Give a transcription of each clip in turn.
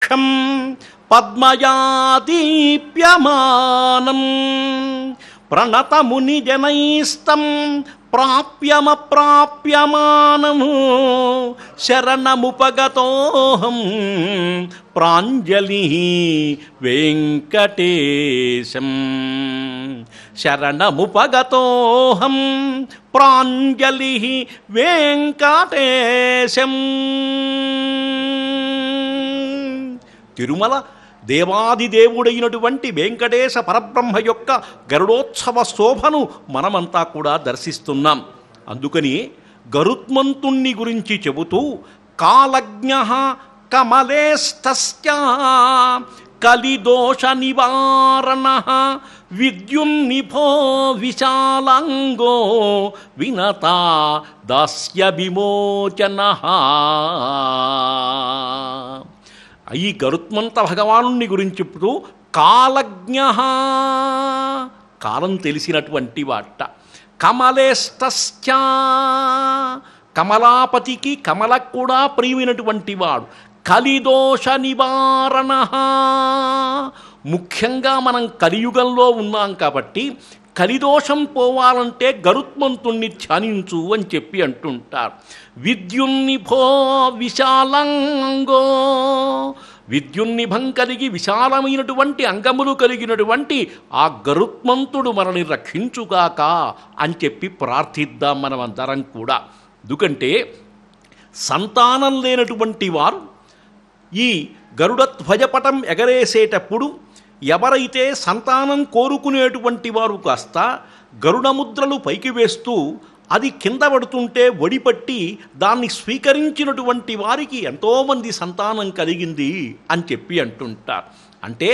వక్షం పద్మయాదీప్యమానం ప్రణతముని జనైస్తం ప్రాప్యమప్రాప్యమానము శరణముపగతోహం ప్రాంజలి వెంకటేశం శరణముపగతోహం ప్రాంజలి వెంకటేశం తిరుమల దేవాదిదేవుడైనటువంటి వెంకటేశ పరబ్రహ్మ యొక్క గరుడోత్సవ శోభను మనమంతా కూడా దర్శిస్తున్నాం అందుకని గరుత్మంతుణ్ణి గురించి చెబుతూ కాలజ్ఞ కమలేస్తస్య కలిదోష నివారణ విద్యున్నిభో విశాలాంగో వినత దాస్య విమోచన ఈ గరుత్మంత భగవానుణ్ణి గురించి చెప్తూ కాలజ్ఞ కాలం తెలిసినటువంటి వాట కమలేస్తశ్చ కమలాపతికి కమలకు కూడా ప్రియమైనటువంటి వాడు కలిదోష నివారణ ముఖ్యంగా మనం కలియుగంలో ఉన్నాం కాబట్టి కలిదోషం పోవాలంటే గరుత్మంతుణ్ణి ధ్యానించు అని చెప్పి అంటుంటారు విద్యున్నిభో విశాలంగో విద్యున్నిభం కలిగి విశాలమైనటువంటి అంగములు కలిగినటువంటి ఆ గరుత్మంతుడు మనని రక్షించుగాక అని చెప్పి ప్రార్థిద్దాం మనమందరం కూడా ఎందుకంటే సంతానం లేనటువంటి వారు ఈ గరుడ ధ్వజపటం ఎగరేసేటప్పుడు ఎవరైతే సంతానం కోరుకునేటువంటి వారు కాస్త గరుడముద్రలు పైకి వేస్తూ అది కింద పడుతుంటే వడిపట్టి దాన్ని స్వీకరించినటువంటి వారికి ఎంతోమంది సంతానం కలిగింది అని చెప్పి అంటుంటారు అంటే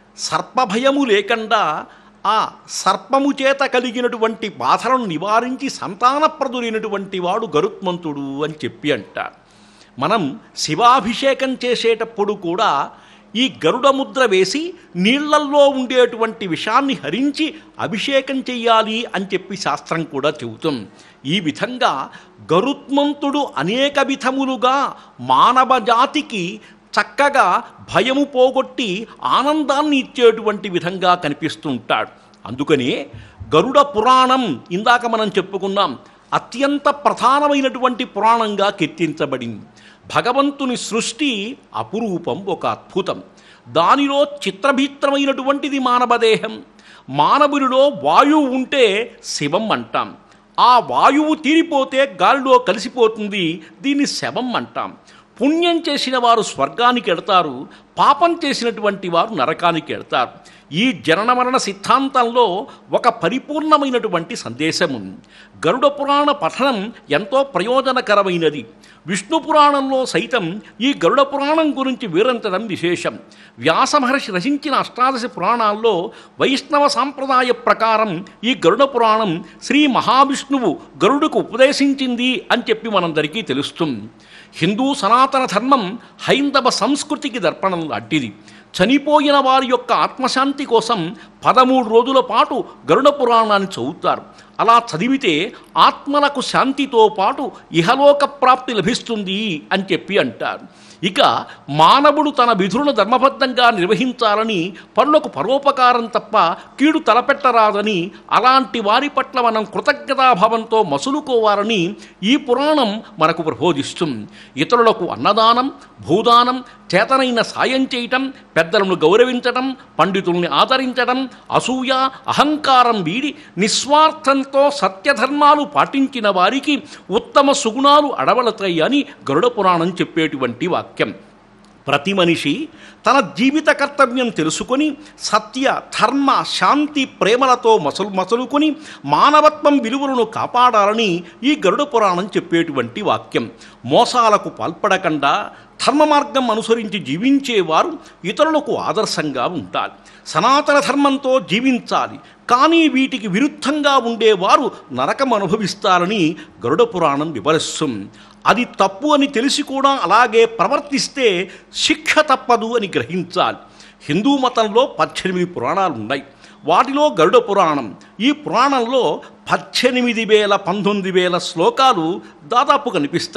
సర్పభయము లేకుండా ఆ సర్పము చేత కలిగినటువంటి బాధలను నివారించి సంతానప్రదులైనటువంటి వాడు గరుత్మంతుడు అని చెప్పి అంటారు మనం శివాభిషేకం చేసేటప్పుడు కూడా ఈ గరుడ ముద్ర వేసి నీళ్లల్లో ఉండేటువంటి విషాన్ని హరించి అభిషేకం చెయ్యాలి అని చెప్పి శాస్త్రం కూడా చెబుతుంది ఈ విధంగా గరుత్మంతుడు అనేక విధములుగా మానవ జాతికి చక్కగా భయము పోగొట్టి ఆనందాన్ని ఇచ్చేటువంటి విధంగా కనిపిస్తూ ఉంటాడు అందుకని గరుడ పురాణం ఇందాక మనం చెప్పుకున్నాం అత్యంత ప్రధానమైనటువంటి పురాణంగా కీర్తించబడింది భగవంతుని సృష్టి అపురూపం ఒక అద్భుతం దానిలో చిత్రభిత్రమైనటువంటిది మానవదేహం మానవునిలో వాయువు ఉంటే శివం అంటాం ఆ వాయువు తీరిపోతే గాలిలో కలిసిపోతుంది దీన్ని శవం అంటాం పుణ్యం చేసిన వారు స్వర్గానికి వెళతారు పాపం చేసినటువంటి వారు నరకానికి వెళతారు ఈ జనన మరణ సిద్ధాంతంలో ఒక పరిపూర్ణమైనటువంటి సందేశం ఉంది గరుడ పురాణ పఠనం ఎంతో ప్రయోజనకరమైనది విష్ణు పురాణంలో సైతం ఈ గరుడ పురాణం గురించి వివరించడం విశేషం వ్యాస మహర్షి రచించిన అష్టాదశ పురాణాల్లో వైష్ణవ సాంప్రదాయ ప్రకారం ఈ గరుడ పురాణం శ్రీ మహావిష్ణువు గరుడుకు ఉపదేశించింది అని చెప్పి మనందరికీ తెలుస్తుంది హిందూ సనాతన ధర్మం హైందవ సంస్కృతికి దర్పణం లాంటిది చనిపోయిన వారి యొక్క ఆత్మశాంతి కోసం పదమూడు రోజుల పాటు గరుడ పురాణాన్ని చదువుతారు అలా చదివితే ఆత్మలకు శాంతితో పాటు ఇహలోక ప్రాప్తి లభిస్తుంది అని చెప్పి అంటారు ఇక మానవుడు తన విధులను ధర్మబద్ధంగా నిర్వహించాలని పనులకు పరోపకారం తప్ప కీడు తలపెట్టరాదని అలాంటి వారి పట్ల మనం కృతజ్ఞతాభావంతో మసులుకోవాలని ఈ పురాణం మనకు ప్రబోధిస్తుంది ఇతరులకు అన్నదానం భూదానం చేతనైన సాయం చేయటం పెద్దలను గౌరవించటం పండితుల్ని ఆదరించటం అసూయ అహంకారం వీడి నిస్వార్థంతో సత్యధర్మాలు పాటించిన వారికి ఉత్తమ సుగుణాలు అడవలతాయి అని గరుడ పురాణం చెప్పేటువంటి వాక్యం ప్రతి మనిషి తన జీవిత కర్తవ్యం తెలుసుకొని సత్య ధర్మ శాంతి ప్రేమలతో మసలు మసలుకొని మానవత్వం విలువలను కాపాడాలని ఈ గరుడ పురాణం చెప్పేటువంటి వాక్యం మోసాలకు పాల్పడకుండా ధర్మ మార్గం అనుసరించి జీవించేవారు ఇతరులకు ఆదర్శంగా ఉండాలి సనాతన ధర్మంతో జీవించాలి కానీ వీటికి విరుద్ధంగా ఉండేవారు నరకం అనుభవిస్తారని గరుడ పురాణం వివరిస్తుంది అది తప్పు అని తెలిసి కూడా అలాగే ప్రవర్తిస్తే శిక్ష తప్పదు అని గ్రహించాలి హిందూ మతంలో పద్దెనిమిది పురాణాలు ఉన్నాయి వాటిలో గరుడ పురాణం ఈ పురాణంలో పద్దెనిమిది వేల పంతొమ్మిది వేల శ్లోకాలు దాదాపు కనిపిస్తాయి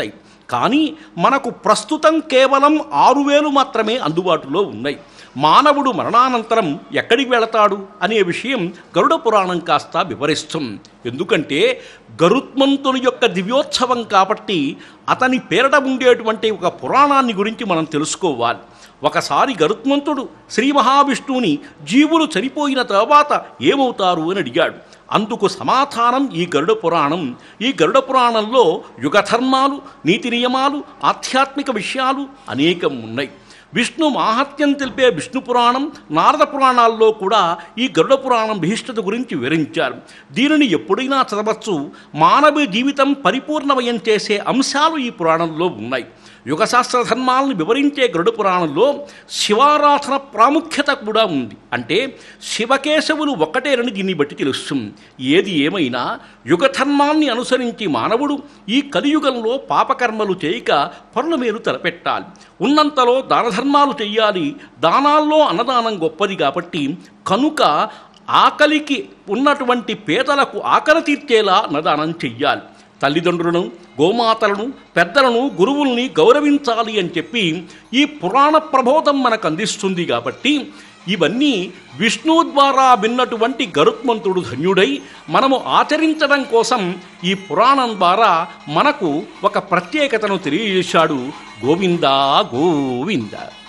కానీ మనకు ప్రస్తుతం కేవలం ఆరు వేలు మాత్రమే అందుబాటులో ఉన్నాయి మానవుడు మరణానంతరం ఎక్కడికి వెళతాడు అనే విషయం గరుడ పురాణం కాస్త వివరిస్తుంది ఎందుకంటే గరుత్మంతుని యొక్క దివ్యోత్సవం కాబట్టి అతని పేరట ఉండేటువంటి ఒక పురాణాన్ని గురించి మనం తెలుసుకోవాలి ఒకసారి గరుత్మంతుడు శ్రీ మహావిష్ణువుని జీవులు చనిపోయిన తర్వాత ఏమవుతారు అని అడిగాడు అందుకు సమాధానం ఈ గరుడ పురాణం ఈ గరుడ పురాణంలో యుగధర్మాలు నీతి నియమాలు ఆధ్యాత్మిక విషయాలు అనేకం ఉన్నాయి విష్ణు మాహాత్మ్యం తెలిపే విష్ణు పురాణం నారద పురాణాల్లో కూడా ఈ గరుడ పురాణం విశిష్టత గురించి వివరించారు దీనిని ఎప్పుడైనా చదవచ్చు మానవ జీవితం పరిపూర్ణమయం చేసే అంశాలు ఈ పురాణంలో ఉన్నాయి యుగశాస్త్ర ధర్మాలను వివరించే గరుడ పురాణంలో శివారాధన ప్రాముఖ్యత కూడా ఉంది అంటే శివకేశవులు ఒక్కటేనని దీన్ని బట్టి తెలుస్తుంది ఏది ఏమైనా యుగధర్మాన్ని అనుసరించి మానవుడు ఈ కలియుగంలో పాపకర్మలు చేయక పనుల మేలు తలపెట్టాలి ఉన్నంతలో దానధర్మాలు చెయ్యాలి దానాల్లో అన్నదానం గొప్పది కాబట్టి కనుక ఆకలికి ఉన్నటువంటి పేదలకు ఆకలి తీర్చేలా అన్నదానం చెయ్యాలి తల్లిదండ్రులను గోమాతలను పెద్దలను గురువుల్ని గౌరవించాలి అని చెప్పి ఈ పురాణ ప్రబోధం మనకు అందిస్తుంది కాబట్టి ఇవన్నీ విష్ణువు ద్వారా విన్నటువంటి గరుత్మంతుడు ధన్యుడై మనము ఆచరించడం కోసం ఈ పురాణం ద్వారా మనకు ఒక ప్రత్యేకతను తెలియజేశాడు గోవిందా గోవింద